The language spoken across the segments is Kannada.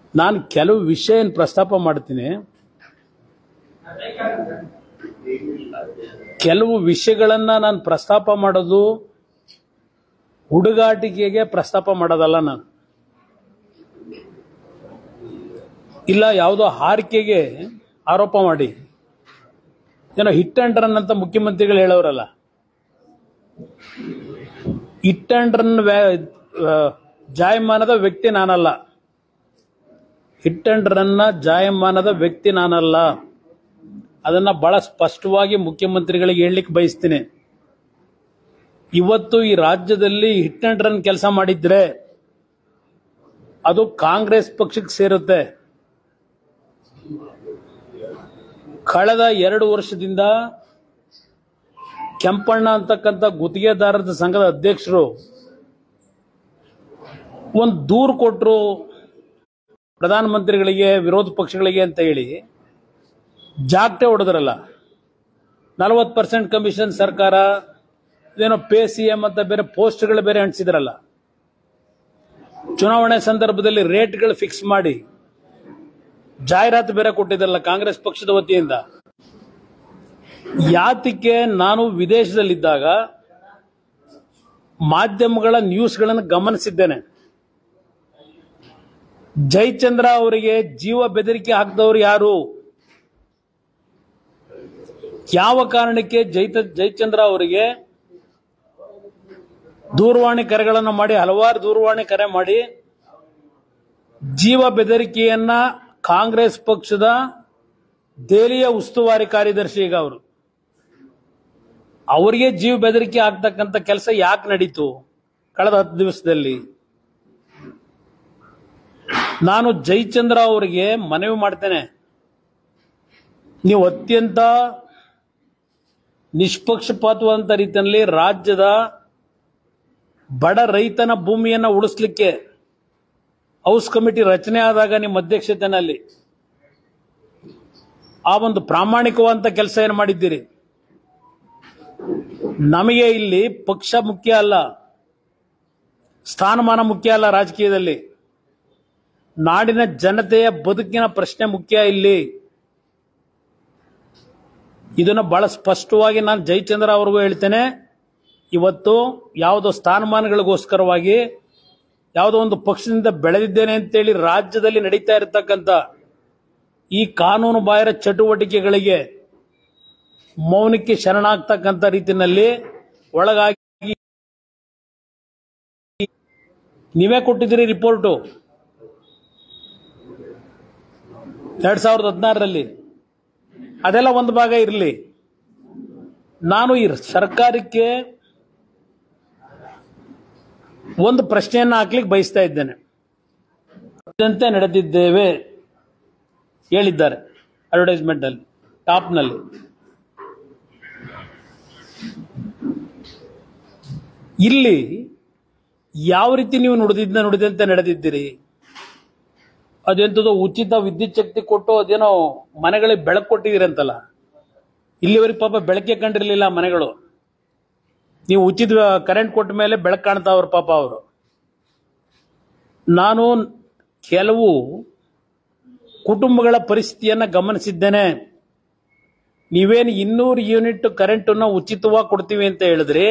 ನಾನು ಕೆಲವು ವಿಷಯ ಏನ್ ಪ್ರಸ್ತಾಪ ಮಾಡ್ತೀನಿ ಕೆಲವು ವಿಷಯಗಳನ್ನ ನಾನು ಪ್ರಸ್ತಾಪ ಮಾಡೋದು ಹುಡುಗಾಟಿಕೆಗೆ ಪ್ರಸ್ತಾಪ ಮಾಡೋದಲ್ಲ ನಾನು ಇಲ್ಲ ಯಾವುದೋ ಹಾರಿಕೆಗೆ ಆರೋಪ ಮಾಡಿ ಏನೋ ಹಿಟ್ ಅಂಡ್ ರನ್ ಅಂತ ಮುಖ್ಯಮಂತ್ರಿಗಳು ಹೇಳೋರಲ್ಲ ಹಿಟ್ ಅಂಡ್ ರನ್ ಜಾಯಮಾನದ ವ್ಯಕ್ತಿ ನಾನಲ್ಲ ಹಿಟ್ ಅಂಡ್ ರನ್ನ ಜಾಯಮಾನದ ವ್ಯಕ್ತಿ ನಾನಲ್ಲ ಅದನ್ನ ಬಹಳ ಸ್ಪಷ್ಟವಾಗಿ ಮುಖ್ಯಮಂತ್ರಿಗಳಿಗೆ ಹೇಳಲಿಕ್ಕೆ ಬಯಸ್ತೀನಿ ಇವತ್ತು ಈ ರಾಜ್ಯದಲ್ಲಿ ಹಿಟ್ ಅಂಡ್ ರನ್ ಕೆಲಸ ಮಾಡಿದ್ರೆ ಅದು ಕಾಂಗ್ರೆಸ್ ಪಕ್ಷಕ್ಕೆ ಸೇರುತ್ತೆ ಕಳೆದ ಎರಡು ವರ್ಷದಿಂದ ಕೆಂಪಣ್ಣ ಅಂತಕ್ಕಂಥ ಗುತ್ತಿಗೆದಾರರ ಸಂಘದ ಅಧ್ಯಕ್ಷರು ಒಂದು ದೂರು ಕೊಟ್ಟರು ಪ್ರಧಾನಮಂತ್ರಿಗಳಿಗೆ ವಿರೋಧ ಪಕ್ಷಗಳಿಗೆ ಅಂತ ಹೇಳಿ ಜಾಗ್ಟೆ ಹೊಡೆದ್ರಲ್ಲ ನಲವತ್ತು ಪರ್ಸೆಂಟ್ ಕಮಿಷನ್ ಸರ್ಕಾರ ಇದೇನೋ ಪೇ ಸಿ ಎಂ ಅಂತ ಬೇರೆ ಪೋಸ್ಟ್ಗಳು ಬೇರೆ ಅಂಟಿಸಿದ್ರಲ್ಲ ಚುನಾವಣೆ ಸಂದರ್ಭದಲ್ಲಿ ರೇಟ್ಗಳು ಫಿಕ್ಸ್ ಮಾಡಿ ಜಾಹೀರಾತು ಬೇರೆ ಕೊಟ್ಟಿದ್ರಲ್ಲ ಕಾಂಗ್ರೆಸ್ ಪಕ್ಷದ ವತಿಯಿಂದ ಯಾತಕ್ಕೆ ನಾನು ವಿದೇಶದಲ್ಲಿದ್ದಾಗ ಮಾಧ್ಯಮಗಳ ನ್ಯೂಸ್ಗಳನ್ನು ಗಮನಿಸಿದ್ದೇನೆ ಜಯಚಂದ್ರ ಅವರಿಗೆ ಜೀವ ಬೆದರಿಕೆ ಹಾಕಿದವರು ಯಾರು ಯಾವ ಕಾರಣಕ್ಕೆ ಜೈತ ಜಯಚಂದ್ರ ಅವರಿಗೆ ದೂರವಾಣಿ ಕರೆಗಳನ್ನು ಮಾಡಿ ಹಲವಾರು ದೂರವಾಣಿ ಕರೆ ಮಾಡಿ ಜೀವ ಬೆದರಿಕೆಯನ್ನ ಕಾಂಗ್ರೆಸ್ ಪಕ್ಷದ ದೆಹಲಿಯ ಉಸ್ತುವಾರಿ ಕಾರ್ಯದರ್ಶಿ ಈಗ ಅವರು ಅವರಿಗೆ ಜೀವ ಬೆದರಿಕೆ ಆಗ್ತಕ್ಕಂಥ ಕೆಲಸ ಯಾಕೆ ನಡೀತು ಕಳೆದ ಹತ್ತು ದಿವಸದಲ್ಲಿ ನಾನು ಜಯಚಂದ್ರ ಅವರಿಗೆ ಮನವಿ ಮಾಡ್ತೇನೆ ನೀವು ಅತ್ಯಂತ ನಿಷ್ಪಕ್ಷಪಾತವಾದಂಥ ರೀತಿಯಲ್ಲಿ ರಾಜ್ಯದ ಬಡ ರೈತನ ಭೂಮಿಯನ್ನ ಉಳಿಸ್ಲಿಕ್ಕೆ ಹೌಸ್ ಕಮಿಟಿ ರಚನೆ ಆದಾಗ ನಿಮ್ಮ ಅಧ್ಯಕ್ಷತೆಯಲ್ಲಿ ಆ ಒಂದು ಪ್ರಾಮಾಣಿಕವಾದಂತ ಕೆಲಸ ಏನು ಮಾಡಿದ್ದೀರಿ ನಮಗೆ ಇಲ್ಲಿ ಪಕ್ಷ ಮುಖ್ಯ ಅಲ್ಲ ಸ್ಥಾನಮಾನ ಮುಖ್ಯ ಅಲ್ಲ ರಾಜಕೀಯದಲ್ಲಿ ನಾಡಿನ ಜನತೆಯ ಬದುಕಿನ ಪ್ರಶ್ನೆ ಮುಖ್ಯ ಇಲ್ಲಿ ಇದನ್ನ ಬಹಳ ಸ್ಪಷ್ಟವಾಗಿ ನಾನು ಜಯಚಂದ್ರ ಅವ್ರಿಗೂ ಹೇಳ್ತೇನೆ ಇವತ್ತು ಯಾವುದೋ ಸ್ಥಾನಮಾನಗಳಿಗೋಸ್ಕರವಾಗಿ ಯಾವುದೋ ಒಂದು ಪಕ್ಷದಿಂದ ಬೆಳೆದಿದ್ದೇನೆ ಅಂತೇಳಿ ರಾಜ್ಯದಲ್ಲಿ ನಡೀತಾ ಇರತಕ್ಕಂಥ ಈ ಕಾನೂನು ಬಾಹಿರ ಚಟುವಟಿಕೆಗಳಿಗೆ ಮೌನಕ್ಕೆ ಶರಣಾಗ್ತಕ್ಕಂಥ ರೀತಿಯಲ್ಲಿ ಒಳಗಾಗಿ ನೀವೇ ಕೊಟ್ಟಿದ್ದೀರಿ ರಿಪೋರ್ಟು ಎರಡ್ ಸಾವಿರದ ಹದಿನಾರರಲ್ಲಿ ಅದೆಲ್ಲ ಒಂದು ಭಾಗ ಇರಲಿ ನಾನು ಈ ಸರ್ಕಾರಕ್ಕೆ ಒಂದು ಪ್ರಶ್ನೆಯನ್ನು ಹಾಕ್ಲಿಕ್ಕೆ ಬಯಸ್ತಾ ಇದ್ದೇನೆ ಂತೆ ನಡೆದಿದ್ದೇವೆ ಹೇಳಿದ್ದಾರೆ ಅಡ್ವರ್ಟೈಸ್ಮೆಂಟ್ ಅಲ್ಲಿ ಟಾಪ್ನಲ್ಲಿ ಇಲ್ಲಿ ಯಾವ ರೀತಿ ನೀವು ನುಡಿದಿದ್ದ ನುಡಿದಂತೆ ನಡೆದಿದ್ದೀರಿ ಅದೆಂತದೋ ಉಚಿತ ವಿದ್ಯುತ್ ಶಕ್ತಿ ಕೊಟ್ಟು ಅದೇನೋ ಮನೆಗಳಿಗೆ ಬೆಳಕು ಕೊಟ್ಟಿದ್ದೀರಿ ಅಂತಲ್ಲ ಇಲ್ಲಿವರೆಗೆ ಪಾಪ ಬೆಳಕೆ ಕಂಡಿರಲಿಲ್ಲ ಮನೆಗಳು ನೀವು ಉಚಿತ ಕರೆಂಟ್ ಕೊಟ್ಟ ಮೇಲೆ ಬೆಳಕು ಕಾಣ್ತಾವ್ರ ಪಾಪ ಅವರು ನಾನು ಕೆಲವು ಕುಟುಂಬಗಳ ಪರಿಸ್ಥಿತಿಯನ್ನ ಗಮನಿಸಿದ್ದೇನೆ ನೀವೇನು ಇನ್ನೂರು ಯೂನಿಟ್ ಕರೆಂಟನ್ನು ಉಚಿತವಾಗಿ ಕೊಡ್ತೀವಿ ಅಂತ ಹೇಳಿದ್ರಿ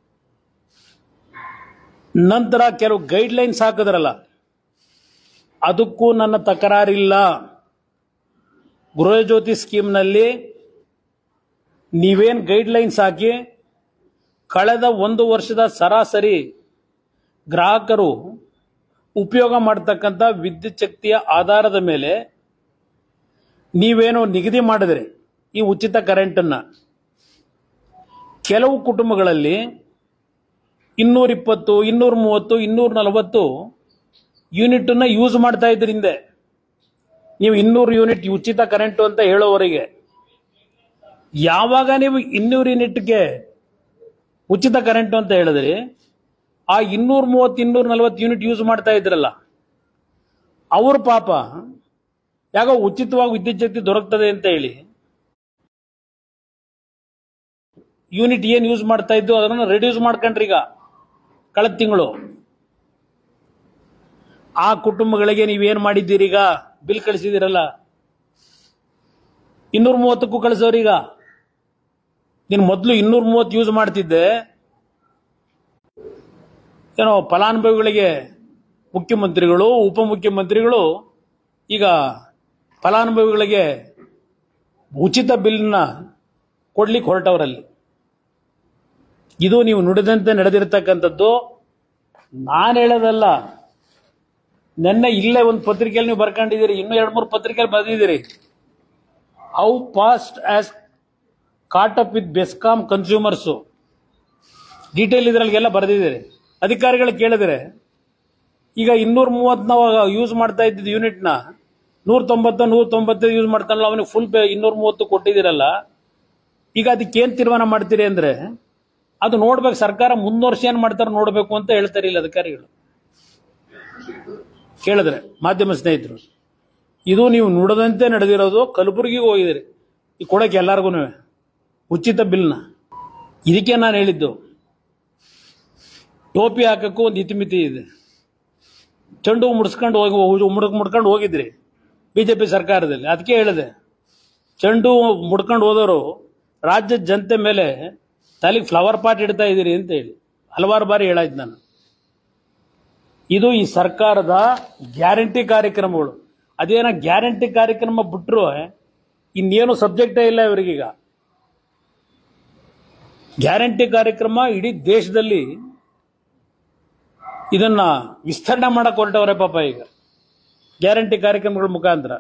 ನಂತರ ಕೆಲವು ಗೈಡ್ ಲೈನ್ಸ್ ಹಾಕಿದ್ರಲ್ಲ ಅದಕ್ಕೂ ನನ್ನ ತಕರಾರಿಲ್ಲ ಗೃಹಜ್ಯೋತಿ ಸ್ಕೀಮ್ನಲ್ಲಿ ನೀವೇನು ಗೈಡ್ ಲೈನ್ಸ್ ಹಾಕಿ ಕಳೆದ ಒಂದು ವರ್ಷದ ಸರಾಸರಿ ಗ್ರಾಹಕರು ಉಪಯೋಗ ಮಾಡತಕ್ಕಂಥ ವಿದ್ಯುತ್ ಶಕ್ತಿಯ ಆಧಾರದ ಮೇಲೆ ನೀವೇನು ನಿಗದಿ ಮಾಡಿದ್ರಿ ಈ ಉಚಿತ ಕರೆಂಟನ್ನು ಕೆಲವು ಕುಟುಂಬಗಳಲ್ಲಿ ಇನ್ನೂರ ಇಪ್ಪತ್ತು ಇನ್ನೂರ ಮೂವತ್ತು ಇನ್ನೂರ ನಲವತ್ತು ಯೂನಿಟನ್ನ ಯೂಸ್ ಮಾಡ್ತಾ ಇದ್ರಿ ಹಿಂದೆ ನೀವು ಇನ್ನೂರು ಯೂನಿಟ್ ಉಚಿತ ಕರೆಂಟು ಅಂತ ಹೇಳೋವರೆಗೆ ಯಾವಾಗ ನೀವು ಇನ್ನೂರು ಯೂನಿಟ್ಗೆ ಉಚಿತ ಕರೆಂಟು ಅಂತ ಹೇಳಿದ್ರಿ ಆ ಇನ್ನೂರ ಮೂವತ್ತು ಇನ್ನೂರ ನಲವತ್ತು ಯೂನಿಟ್ ಯೂಸ್ ಮಾಡ್ತಾ ಇದ್ರಲ್ಲ ಅವ್ರ ಪಾಪ ಯಾಕೋ ಉಚಿತವಾಗಿ ವಿದ್ಯುತ್ ಶಕ್ತಿ ದೊರಕ್ತದೆ ಅಂತ ಹೇಳಿ ಯೂನಿಟ್ ಏನ್ ಯೂಸ್ ಮಾಡ್ತಾ ಇದ್ದು ಅದನ್ನು ರೆಡ್ಯೂಸ್ ಮಾಡ್ಕೊಂಡ್ರಿ ಈಗ ಕಳೆದ ತಿಂಗಳು ಆ ಕುಟುಂಬಗಳಿಗೆ ನೀವೇನ್ ಮಾಡಿದ್ದೀರಿ ಈಗ ಬಿಲ್ ಕಳಿಸಿದಿರಲ್ಲ ಇನ್ನೂರ ಮೂವತ್ತಕ್ಕೂ ಕಳಿಸೋರೀಗ ನೀನು ಮೊದಲು ಇನ್ನೂರ ಮೂವತ್ತು ಯೂಸ್ ಮಾಡ್ತಿದ್ದೆ ಏನೋ ಫಲಾನುಭವಿಗಳಿಗೆ ಮುಖ್ಯಮಂತ್ರಿಗಳು ಉಪಮುಖ್ಯಮಂತ್ರಿಗಳು ಈಗ ಫಲಾನುಭವಿಗಳಿಗೆ ಉಚಿತ ಬಿಲ್ನ ಕೊಡ್ಲಿಕ್ಕೆ ಹೊರಟವರಲ್ಲಿ ಇದು ನೀವು ನುಡಿದಂತೆ ನಡೆದಿರ್ತಕ್ಕಂಥದ್ದು ನಾನು ಹೇಳೋದಲ್ಲ ನೆನ್ನೆ ಇಲ್ಲೇ ಒಂದು ಪತ್ರಿಕೆಯಲ್ಲಿ ನೀವು ಬರ್ಕೊಂಡಿದ್ದೀರಿ ಇನ್ನೂ ಎರಡು ಮೂರು ಪತ್ರಿಕೆಯಲ್ಲಿ ಬರೆದಿದ್ದೀರಿ how fast as caught up with BESCOM consumers detail ಇದರಲ್ಲಿಗೆಲ್ಲ ಬರೆದಿದ್ದೀರಿ ಅಧಿಕಾರಿಗಳು ಕೇಳಿದ್ರೆ ಈಗ ಇನ್ನೂರ ಮೂವತ್ತು ನಾವು ಯೂಸ್ ಮಾಡ್ತಾ ಇದ್ದಿದ್ದು ಯೂನಿಟ್ನ ನೂರ ತೊಂಬತ್ತು ನೂರ ತೊಂಬತ್ತೈದು ಯೂಸ್ ಮಾಡ್ತಾನಲ್ಲ ಅವನಿಗೆ ಫುಲ್ ಪೇ ಇನ್ನೂರ ಮೂವತ್ತು ಕೊಟ್ಟಿದ್ದೀರಲ್ಲ ಈಗ ಅದಕ್ಕೆ ಏನ್ ತೀರ್ಮಾನ ಮಾಡ್ತೀರಿ ಅಂದ್ರೆ ಅದು ನೋಡ್ಬೇಕು ಸರ್ಕಾರ ಮುಂದುವರ್ಷ ಏನ್ ಮಾಡ್ತಾರೆ ನೋಡ್ಬೇಕು ಅಂತ ಹೇಳ್ತಾರೆ ಇಲ್ಲ ಅಧಿಕಾರಿಗಳು ಕೇಳಿದ್ರೆ ಮಾಧ್ಯಮ ಸ್ನೇಹಿತರು ಇದು ನೀವು ನುಡದಂತೆ ನಡೆದಿರೋದು ಕಲಬುರಗಿಗೆ ಹೋಗಿದ್ದೀರಿ ಈ ಕೊಡಕ್ಕೆ ಎಲ್ಲಾರ್ಗು ಉಚಿತ ಬಿಲ್ನ ಇದಕ್ಕೆ ನಾನು ಹೇಳಿದ್ದು ಟೋಪಿ ಹಾಕಕ್ಕೂ ಒಂದು ಇತಿಮಿತಿ ಇದೆ ಚೆಂಡು ಹೂ ಮುಡ್ಸ್ಕೊಂಡು ಹೋಗಿ ಮುಡ್ಕ್ ಮುಡ್ಕೊಂಡು ಹೋಗಿದ್ರಿ ಬಿಜೆಪಿ ಸರ್ಕಾರದಲ್ಲಿ ಅದಕ್ಕೆ ಹೇಳಿದೆ ಚೆಂಡು ಹೂ ಮುಡ್ಕೊಂಡು ಹೋದವರು ರಾಜ್ಯದ ಜನತೆ ಮೇಲೆ ತಲೆಗೆ ಫ್ಲವರ್ ಪಾಟ್ ಇಡ್ತಾ ಇದ್ದೀರಿ ಅಂತ ಹೇಳಿ ಹಲವಾರು ಬಾರಿ ಹೇಳಾಯ್ತು ನಾನು ಇದು ಈ ಸರ್ಕಾರದ ಗ್ಯಾರಂಟಿ ಕಾರ್ಯಕ್ರಮಗಳು ಅದೇನ ಗ್ಯಾರಂಟಿ ಕಾರ್ಯಕ್ರಮ ಬಿಟ್ಟರು ಇನ್ನೇನು ಸಬ್ಜೆಕ್ಟೇ ಇಲ್ಲ ಇವರಿಗೀಗ ಗ್ಯಾರಂಟಿ ಕಾರ್ಯಕ್ರಮ ಇಡೀ ದೇಶದಲ್ಲಿ ಇದನ್ನ ವಿಸ್ತರಣೆ ಮಾಡಕ್ ಹೊರಟವ್ರೆ ಪಾಪ ಈಗ ಗ್ಯಾರಂಟಿ ಕಾರ್ಯಕ್ರಮಗಳ ಮುಖಾಂತರ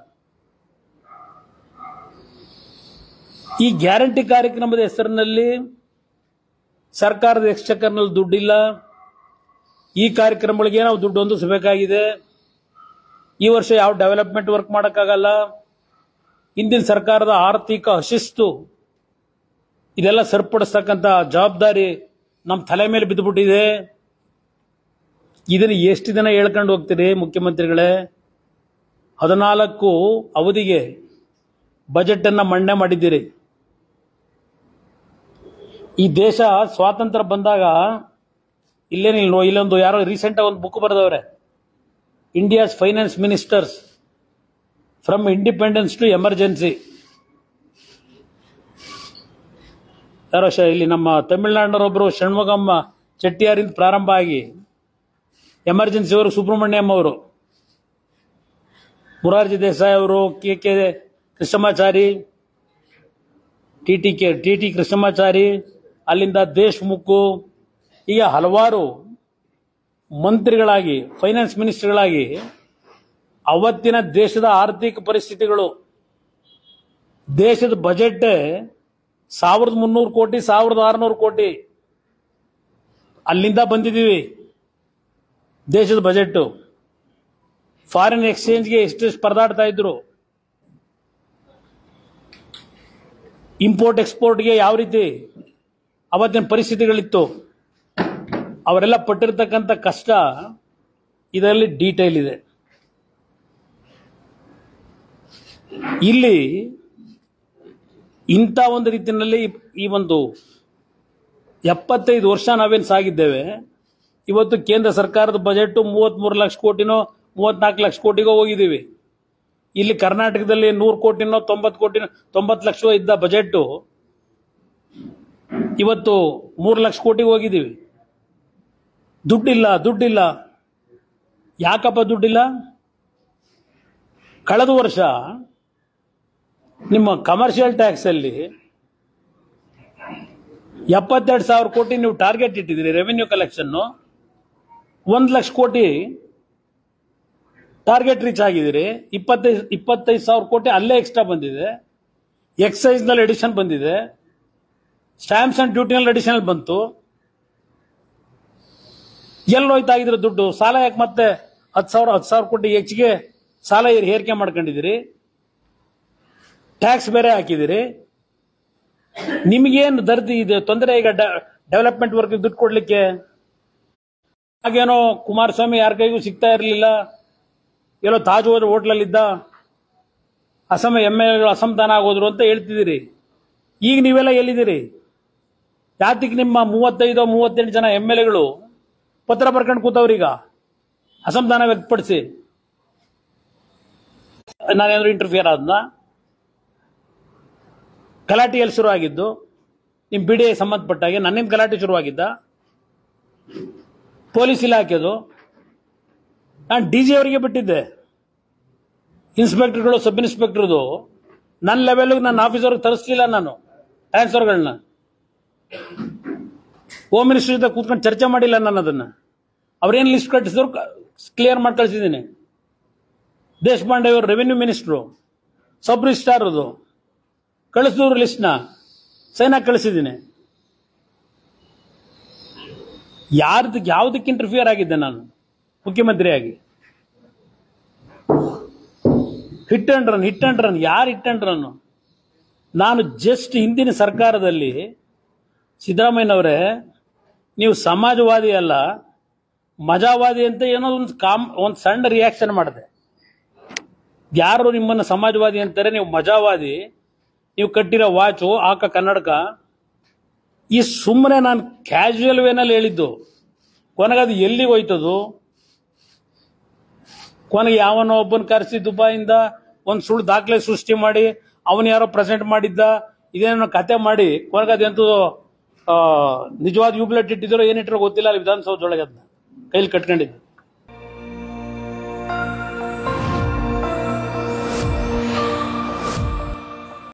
ಈ ಗ್ಯಾರಂಟಿ ಕಾರ್ಯಕ್ರಮದ ಹೆಸರಿನಲ್ಲಿ ಸರ್ಕಾರದ ಎಕ್ಸ್ಚಕರ್ನಲ್ಲಿ ದುಡ್ಡಿಲ್ಲ ಈ ಕಾರ್ಯಕ್ರಮಗಳಿಗೆ ನಾವು ದುಡ್ಡು ಹೊಂದಿಸಬೇಕಾಗಿದೆ ಈ ವರ್ಷ ಯಾವ ಡೆವಲಪ್ಮೆಂಟ್ ವರ್ಕ್ ಮಾಡೋಕ್ಕಾಗಲ್ಲ ಹಿಂದಿನ ಸರ್ಕಾರದ ಆರ್ಥಿಕ ಅಶಿಸ್ತು ಇದೆಲ್ಲ ಸರಿಪಡಿಸ್ತಕ್ಕಂಥ ಜವಾಬ್ದಾರಿ ನಮ್ಮ ತಲೆ ಮೇಲೆ ಬಿದ್ದುಬಿಟ್ಟಿದೆ ಇದನ್ನು ಎಷ್ಟು ದಿನ ಹೇಳ್ಕೊಂಡು ಹೋಗ್ತೀರಿ ಮುಖ್ಯಮಂತ್ರಿಗಳೇ ಹದಿನಾಲ್ಕು ಅವಧಿಗೆ ಬಜೆಟ್ ಅನ್ನ ಮಂಡನೆ ಮಾಡಿದ್ದೀರಿ ಈ ದೇಶ ಸ್ವಾತಂತ್ರ್ಯ ಬಂದಾಗ ಇಲ್ಲೇನಿಲ್ಲ ಇಲ್ಲೊಂದು ಯಾರೋ ರೀಸೆಂಟ್ ಒಂದು ಬುಕ್ ಬರೆದವ್ರೆ India's finance ministers from independence to emergency ಯಾರೋ ಶ- ಇಲ್ಲಿ ನಮ್ಮ ತಮಿಳುನಾಡಿನವರೊಬ್ಬರು ಷಣ್ಮುಗಮ್ಮ ಚೆಟ್ಟಿಯಾರಿಂದ ಪ್ರಾರಂಭ ಆಗಿ ಎಮರ್ಜೆನ್ಸಿ ಅವರು ಸುಬ್ರಹ್ಮಣ್ಯಂ ಅವರು ಮುರಾರ್ಜಿ ದೇಸಾಯಿ ಅವರು K K Krishnamachari T T K T T Krishnamachari ಅಲ್ಲಿಂದ ದೇಶ್ಮುಖ್ ಈಗ ಹಲವಾರು ಮಂತ್ರಿಗಳಾಗಿ ಫೈನಾನ್ಸ್ ಮಿನಿಸ್ಟರ್ಗಳಾಗಿ ಅವತ್ತಿನ ದೇಶದ ಆರ್ಥಿಕ ಪರಿಸ್ಥಿತಿಗಳು ದೇಶದ ಬಜೆಟ್ ಸಾವಿರದ ಮುನ್ನೂರು ಕೋಟಿ ಸಾವಿರದ ಆರುನೂರು ಕೋಟಿ ಅಲ್ಲಿಂದ ಬಂದಿದ್ದೀವಿ ದೇಶದ ಬಜೆಟ್ ಫಾರಿನ್ ಎಕ್ಸ್ಚೇಂಜ್ಗೆ ಎಷ್ಟೆಷ್ಟು ಪರದಾಡ್ತಾ ಇದ್ರು ಇಂಪೋರ್ಟ್ ಎಕ್ಸ್ಪೋರ್ಟ್ಗೆ ಯಾವ ರೀತಿ ಅವತ್ತಿನ ಪರಿಸ್ಥಿತಿಗಳಿತ್ತು ಅವರೆಲ್ಲ ಪಟ್ಟಿರ್ತಕ್ಕಂಥ ಕಷ್ಟ ಇದರಲ್ಲಿ ಡೀಟೇಲ್ ಇದೆ ಇಲ್ಲಿ ಇಂಥ ಒಂದು ರೀತಿಯಲ್ಲಿ ಈ ಒಂದು ಎಪ್ಪತ್ತೈದು ವರ್ಷ ನಾವೇನು ಸಾಗಿದ್ದೇವೆ ಇವತ್ತು ಕೇಂದ್ರ ಸರ್ಕಾರದ ಬಜೆಟ್ ಮೂವತ್ಮೂರು ಲಕ್ಷ ಕೋಟಿನೋ ಮೂವತ್ನಾಲ್ಕು ಲಕ್ಷ ಕೋಟಿಗೋ ಹೋಗಿದ್ದೀವಿ ಇಲ್ಲಿ ಕರ್ನಾಟಕದಲ್ಲಿ ನೂರು ಕೋಟಿನೋ ತೊಂಬತ್ತು ಕೋಟಿನೋ ತೊಂಬತ್ತು ಲಕ್ಷ ಇದ್ದ ಬಜೆಟ್ ಇವತ್ತು ಮೂರು ಲಕ್ಷ ಕೋಟಿಗೆ ಹೋಗಿದ್ದೀವಿ ದುಡ್ಡಿಲ್ಲ ದುಡ್ಡಿಲ್ಲ ಯಾಕಪ್ಪ ದುಡ್ಡಿಲ್ಲ ಕಳೆದ ವರ್ಷ ನಿಮ್ಮ ಕಮರ್ಷಿಯಲ್ ಟ್ಯಾಕ್ಸ್ ಅಲ್ಲಿ ಎಪ್ಪತ್ತೆರಡು ಸಾವಿರ ಕೋಟಿ ನೀವು ಟಾರ್ಗೆಟ್ ಇಟ್ಟಿದ್ದೀರಿ ರೆವೆನ್ಯೂ ಕಲೆಕ್ಷನ್ ಒಂದು ಲಕ್ಷ ಕೋಟಿ ಟಾರ್ಗೆಟ್ ರೀಚ್ ಆಗಿದ್ದೀರಿ ಇಪ್ಪತ್ತೈದು ಇಪ್ಪತ್ತೈದು ಸಾವಿರ ಕೋಟಿ ಅಲ್ಲೇ ಎಕ್ಸ್ಟ್ರಾ ಬಂದಿದೆ ಎಕ್ಸೈಸ್ ನಲ್ಲಿ ಎಡಿಷನ್ ಬಂದಿದೆ ಸ್ಟಾಂಪ್ಸ್ ಅಂಡ್ ಡ್ಯೂಟಿನಲ್ಲಿ ಅಡಿಷನಲ್ ಬಂತು ಎಲ್ಲೋಯ್ತಾಗಿದ್ರೆ ದುಡ್ಡು ಸಾಲ ಯಾಕೆ ಮತ್ತೆ ಹತ್ತು ಸಾವಿರ ಹತ್ತು ಸಾವಿರ ಕೋಟಿ ಹೆಚ್ಚಿಗೆ ಸಾಲ ಏರ್- ಏರಿಕೆ ಮಾಡ್ಕೊಂಡಿದ್ದೀರಿ ಟ್ಯಾಕ್ಸ್ ಬೇರೆ ಹಾಕಿದಿರಿ ನಿಮಗೇನು ದರ್ದಿ ಇದೆ ತೊಂದರೆ ಈಗ ಡೆವಲಪ್ಮೆಂಟ್ ವರ್ಕ್ ದುಡ್ಡು ಕೊಡ್ಲಿಕ್ಕೆ ಹಾಗೇನೋ ಕುಮಾರಸ್ವಾಮಿ ಯಾರ ಕೈಗೂ ಸಿಗ್ತಾ ಇರಲಿಲ್ಲ ಎಲ್ಲೋ ತಾಜ್ ಹೋದ್ರೆ ಹೋಟ್ಲಲ್ಲಿದ್ದ ಅಸಮ ಎಮ್ ಎಲ್ ಅಸಮಾಧಾನ ಆಗೋದ್ರು ಅಂತ ಹೇಳ್ತಿದ್ದೀರಿ ಈಗ ನೀವೆಲ್ಲ ಎಲ್ಲಿದ್ದೀರಿ ಯಾತಿಗೆ ನಿಮ್ಮ ಮೂವತ್ತೈದು ಮೂವತ್ತೆಂಟು ಜನ ಎಮ್ ಎಲ್ ಎಗಳು ಪತ್ರ ಬರ್ಕೊಂಡು ಕೂತವ್ರೀಗ ಅಸಮಾಧಾನ ವ್ಯಕ್ತಪಡಿಸಿ ನಾನೇನಾದ್ರು ಇಂಟರ್ಫಿಯರ್ ಆದ್ನ ಗಲಾಟೆ ಎಲ್ಲಿ ಶುರು ಆಗಿದ್ದು ನಿಮ್ ಬಿಡಿ ಸಂಬಂಧಪಟ್ಟಾಗೆ ನನ್ನಿಂದ ಗಲಾಟೆ ಶುರುವಾಗಿದ್ದ ಪೊಲೀಸ್ ಇಲಾಖೆದು ನಾನು ಡಿ ಜಿ ಅವರಿಗೆ ಬಿಟ್ಟಿದ್ದೆ ಇನ್ಸ್ಪೆಕ್ಟರ್ಗಳು ಸಬ್ ಇನ್ಸ್ಪೆಕ್ಟರ್ದು ನನ್ನ ಲೆವೆಲ್ಗೆ ನನ್ನ ಆಫೀಸರ್ಗೆ ತರಿಸ್ಲಿಲ್ಲ ನಾನು ಟ್ರಾನ್ಸ್ಫರ್ಗಳನ್ನ ಹೋಮ್ ಮಿನಿಸ್ಟರ್ ಜೊತೆ ಕೂತ್ಕೊಂಡು ಚರ್ಚೆ ಮಾಡಿಲ್ಲ ನಾನು ಅದನ್ನ ಅವ್ರೇನು ಲಿಸ್ಟ್ ಕಟ್ಟಿಸಿದ್ರು ಕ್ಲಿಯರ್ ಮಾಡಿ ಕಳಿಸಿದ್ದೀನಿ ದೇಶಪಾಂಡೆ ಅವರು ರೆವಿನ್ಯೂ ಮಿನಿಸ್ಟ್ರು ಸಬ್ ರಿಜಿಸ್ಟ್ರಾರ್ ಅದು ಕಳಿಸಿದ್ರು ಲಿಸ್ಟ್ನ ಸೈನ್ ಹಾಕಿ ಕಳಿಸಿದ್ದೀನಿ ಯಾರ್ದು ಯಾವ್ದಕ್ಕೆ ಇಂಟರ್ಫಿಯರ್ ಆಗಿದ್ದೆ ನಾನು ಮುಖ್ಯಮಂತ್ರಿಯಾಗಿ hit and run hit and run ಯಾರು ಹಿಟ್ ಅಂಡ್ ರನ್ ನಾನು ಜಸ್ಟ್ ಹಿಂದಿನ ಸರ್ಕಾರದಲ್ಲಿ ಸಿದ್ದರಾಮಯ್ಯನವರೇ ನೀವು ಸಮಾಜವಾದಿ ಅಲ್ಲ ಮಜಾವಾದಿ ಅಂತ ಏನೋ ಒಂದು ಕಾಮ್ ಒಂದು ಸಣ್ಣ ರಿಯಾಕ್ಷನ್ ಮಾಡಿದೆ ಯಾರು ನಿಮ್ಮನ್ನ ಸಮಾಜವಾದಿ ಅಂತಾರೆ ನೀವು ಮಜಾವಾದಿ ನೀವು ಕಟ್ಟಿರೋ ವಾಚು ಆಕ ಕನ್ನಡಕ ಈ ಸುಮ್ಮನೆ ನಾನು ಕ್ಯಾಶುಯಲ್ ವೇನಲ್ಲಿ ಹೇಳಿದ್ದು ಕೊನೆಗೆ ಅದು ಎಲ್ಲಿಗೆ ಹೋಯ್ತದು ಕೊನೆಗೆ ಯಾವನೋ ಒಬ್ಬನ ಕರೆಸಿ ದುಬಾಯಿಂದ ಒಂದು ಸುಳ್ಳು ದಾಖಲೆ ಸೃಷ್ಟಿ ಮಾಡಿ ಅವನು ಯಾರೋ ಪ್ರೆಸೆಂಟ್ ಮಾಡಿದ್ದ ಇದೇನೋ ಕತೆ ಮಾಡಿ ಕೊನೆಗೆ ಅದೆಂತೂ ನಿಜವಾದ ಯೂಬ್ಲೆಟ್ ಇಟ್ಟಿದ್ರು ಏನಿಟ್ಟಿರೋ ಗೊತ್ತಿಲ್ಲ ಅಲ್ಲಿ ವಿಧಾನಸೌಧದೊಳಗೆ ಅದನ್ನ ಕೈಲಿ ಕಟ್ಕೊಂಡಿದ್ದು